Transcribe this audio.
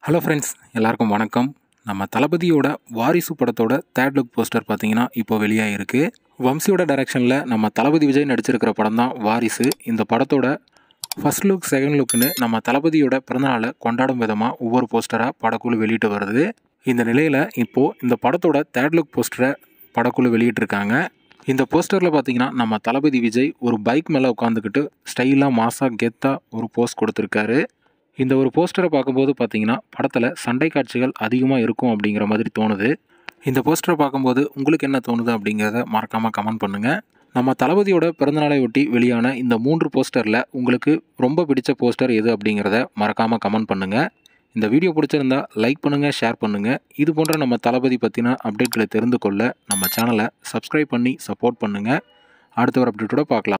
hello friends எல்லாருக்கும் வணக்கம் நம்ம தளபதியோட வாரிசு படத்தோட தேர்ட் லுக் போஸ்டர் பார்த்தீங்கன்னா இப்போ வெளியாகிருக்கு வம்சியோட டைரக்ஷனில் நம்ம தளபதி விஜய் நடிச்சிருக்கிற படம் தான் வாரிசு இந்த படத்தோட ஃபர்ஸ்ட் லுக் செகண்ட் லுக்னு நம்ம தளபதியோட பிறந்தநாளை கொண்டாடும் விதமாக ஒவ்வொரு போஸ்டராக படக்குழு வெளியிட்டு வருது இந்த நிலையில் இப்போது இந்த படத்தோட தேர்ட் லுக் போஸ்டரை படக்குழு வெளியிட்டிருக்காங்க இந்த போஸ்டரில் பார்த்தீங்கன்னா நம்ம தளபதி விஜய் ஒரு பைக் மேலே உட்காந்துக்கிட்டு ஸ்டைலாக மாசாக கெத்தாக ஒரு போஸ்ட் கொடுத்துருக்காரு இந்த ஒரு போஸ்டரை பார்க்கும்போது பார்த்தீங்கன்னா படத்தில் சண்டை காட்சிகள் அதிகமாக இருக்கும் அப்படிங்கிற மாதிரி தோணுது இந்த போஸ்டரை பார்க்கும்போது உங்களுக்கு என்ன தோணுது அப்படிங்கிறத மறக்காமல் கமெண்ட் பண்ணுங்கள் நம்ம தளபதியோட பிறந்தநாளை ஒட்டி வெளியான இந்த மூன்று போஸ்டரில் உங்களுக்கு ரொம்ப பிடிச்ச போஸ்டர் எது அப்படிங்கிறத மறக்காமல் கமெண்ட் பண்ணுங்கள் இந்த வீடியோ பிடிச்சிருந்தா லைக் பண்ணுங்கள் ஷேர் பண்ணுங்கள் இது போன்ற நம்ம தளபதி பற்றின அப்டேட்களை தெரிந்து கொள்ள நம்ம சேனலை சப்ஸ்கிரைப் பண்ணி சப்போர்ட் பண்ணுங்கள் அடுத்த ஒரு அப்டேட்டோட பார்க்கலாம்